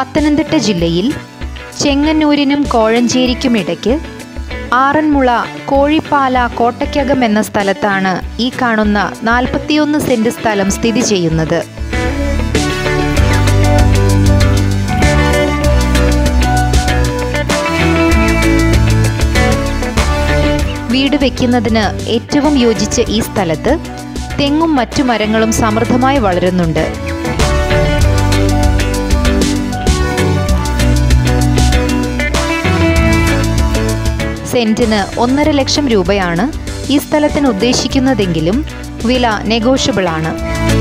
പത്തനംതിട്ട ജില്ലയിൽ ചെങ്ങന്നൂരിനും കോഴഞ്ചേരിക്കുമിടയ്ക്ക് ആറന്മുള കോഴിപ്പാല കോട്ടയ്ക്കകം എന്ന സ്ഥലത്താണ് ഈ കാണുന്ന നാൽപ്പത്തിയൊന്ന് സെന്റ് സ്ഥലം സ്ഥിതി ചെയ്യുന്നത് വീട് വെക്കുന്നതിന് ഏറ്റവും യോജിച്ച ഈ സ്ഥലത്ത് തെങ്ങും മറ്റു മരങ്ങളും സമൃദ്ധമായി വളരുന്നുണ്ട് സെന്റിന് ഒന്നര ലക്ഷം രൂപയാണ് ഈ സ്ഥലത്തിന് ഉദ്ദേശിക്കുന്നതെങ്കിലും വില നെഗോഷ്യബിൾ ആണ്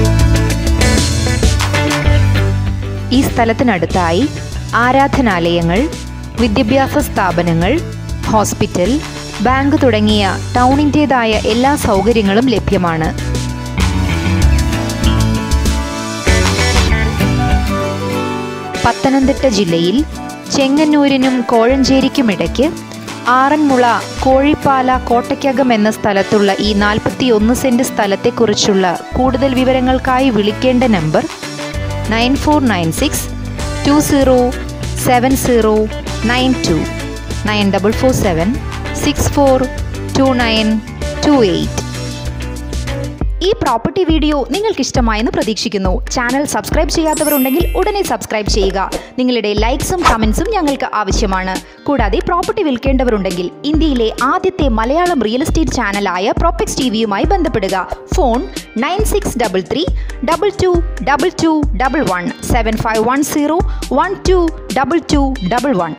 ഈ സ്ഥലത്തിനടുത്തായി ആരാധനാലയങ്ങൾ വിദ്യാഭ്യാസ സ്ഥാപനങ്ങൾ ഹോസ്പിറ്റൽ ബാങ്ക് തുടങ്ങിയ ടൗണിൻ്റേതായ എല്ലാ സൗകര്യങ്ങളും ലഭ്യമാണ് പത്തനംതിട്ട ജില്ലയിൽ ചെങ്ങന്നൂരിനും കോഴഞ്ചേരിക്കുമിടയ്ക്ക് ആറന്മുള കോഴിപ്പാല കോട്ടയ്ക്കകം എന്ന സ്ഥലത്തുള്ള ഈ നാൽപ്പത്തിയൊന്ന് സെന്റ് സ്ഥലത്തെക്കുറിച്ചുള്ള കൂടുതൽ വിവരങ്ങൾക്കായി വിളിക്കേണ്ട number nine four nine six two zero seven zero nine two nine double four seven six four two nine two eight ഈ പ്രോപ്പർട്ടി വീഡിയോ നിങ്ങൾക്ക് ഇഷ്ടമായെന്ന് പ്രതീക്ഷിക്കുന്നു ചാനൽ സബ്സ്ക്രൈബ് ചെയ്യാത്തവരുണ്ടെങ്കിൽ ഉടനെ സബ്സ്ക്രൈബ് ചെയ്യുക നിങ്ങളുടെ ലൈക്സും കമൻസും ഞങ്ങൾക്ക് ആവശ്യമാണ് കൂടാതെ പ്രോപ്പർട്ടി വിൽക്കേണ്ടവരുണ്ടെങ്കിൽ ഇന്ത്യയിലെ ആദ്യത്തെ മലയാളം റിയൽ എസ്റ്റേറ്റ് ചാനലായ പ്രോപ്പക്സ് ടി വിയുമായി ബന്ധപ്പെടുക phone nine six double three double two double two double one seven five one zero one two double two double one